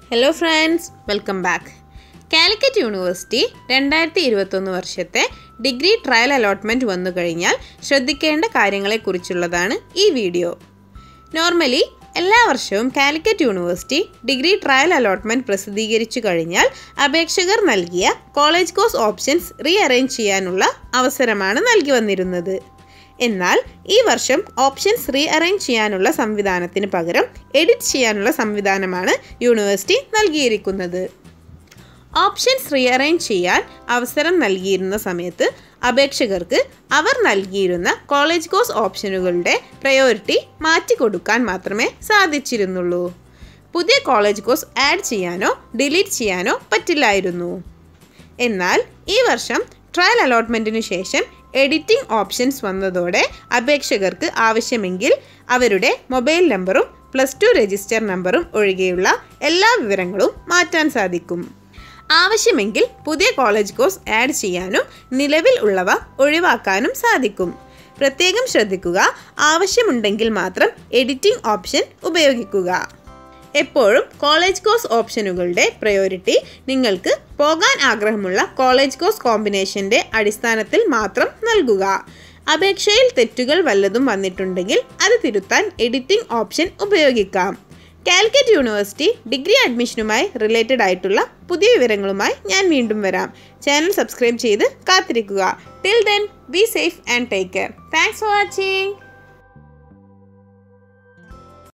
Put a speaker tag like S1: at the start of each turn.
S1: hello friends welcome back Calicut university രണ്ടായിരത്തി ഇരുപത്തൊന്ന് വർഷത്തെ ഡിഗ്രി ട്രയൽ അലോട്ട്മെൻറ്റ് വന്നു കഴിഞ്ഞാൽ ശ്രദ്ധിക്കേണ്ട കാര്യങ്ങളെക്കുറിച്ചുള്ളതാണ് ഈ വീഡിയോ നോർമലി എല്ലാ വർഷവും Calicut university degree trial allotment പ്രസിദ്ധീകരിച്ചു കഴിഞ്ഞാൽ അപേക്ഷകർ നൽകിയ college course options rearrange ചെയ്യാനുള്ള അവസരമാണ് നൽകി വന്നിരുന്നത് എന്നാൽ ഈ വർഷം ഓപ്ഷൻസ് റീ അറേഞ്ച് ചെയ്യാനുള്ള സംവിധാനത്തിന് പകരം എഡിറ്റ് ചെയ്യാനുള്ള സംവിധാനമാണ് യൂണിവേഴ്സിറ്റി നൽകിയിരിക്കുന്നത് ഓപ്ഷൻസ് റീ അറേഞ്ച് ചെയ്യാൻ അവസരം നൽകിയിരുന്ന സമയത്ത് അപേക്ഷകർക്ക് അവർ നൽകിയിരുന്ന കോളേജ് കോഴ്സ് ഓപ്ഷനുകളുടെ പ്രയോറിറ്റി മാറ്റിക്കൊടുക്കാൻ മാത്രമേ സാധിച്ചിരുന്നുള്ളൂ പുതിയ കോളേജ് കോഴ്സ് ആഡ് ചെയ്യാനോ ഡിലീറ്റ് ചെയ്യാനോ പറ്റില്ലായിരുന്നു എന്നാൽ ഈ വർഷം ട്രയൽ അലോട്ട്മെൻറ്റിനു ശേഷം എഡിറ്റിംഗ് ഓപ്ഷൻസ് വന്നതോടെ അപേക്ഷകർക്ക് ആവശ്യമെങ്കിൽ അവരുടെ മൊബൈൽ നമ്പറും പ്ലസ് ടു രജിസ്റ്റർ നമ്പറും ഒഴികെയുള്ള എല്ലാ വിവരങ്ങളും മാറ്റാൻ സാധിക്കും ആവശ്യമെങ്കിൽ പുതിയ കോളേജ് കോഴ്സ് ആഡ് ചെയ്യാനും നിലവിൽ ഉള്ളവ ഒഴിവാക്കാനും സാധിക്കും പ്രത്യേകം ശ്രദ്ധിക്കുക ആവശ്യമുണ്ടെങ്കിൽ മാത്രം എഡിറ്റിംഗ് ഓപ്ഷൻ ഉപയോഗിക്കുക എപ്പോഴും കോളേജ് കോഴ്സ് ഓപ്ഷനുകളുടെ പ്രയോറിറ്റി നിങ്ങൾക്ക് പോകാൻ ആഗ്രഹമുള്ള കോളേജ് കോഴ്സ് കോമ്പിനേഷൻ്റെ അടിസ്ഥാനത്തിൽ മാത്രം നൽകുക അപേക്ഷയിൽ തെറ്റുകൾ വല്ലതും വന്നിട്ടുണ്ടെങ്കിൽ അത് തിരുത്താൻ എഡിറ്റിംഗ് ഓപ്ഷൻ ഉപയോഗിക്കാം കാലിക്കറ്റ് യൂണിവേഴ്സിറ്റി ഡിഗ്രി അഡ്മിഷനുമായി റിലേറ്റഡ് ആയിട്ടുള്ള പുതിയ വിവരങ്ങളുമായി ഞാൻ വീണ്ടും വരാം ചാനൽ സബ്സ്ക്രൈബ് ചെയ്ത് കാത്തിരിക്കുക till then be safe and take care thanks for watching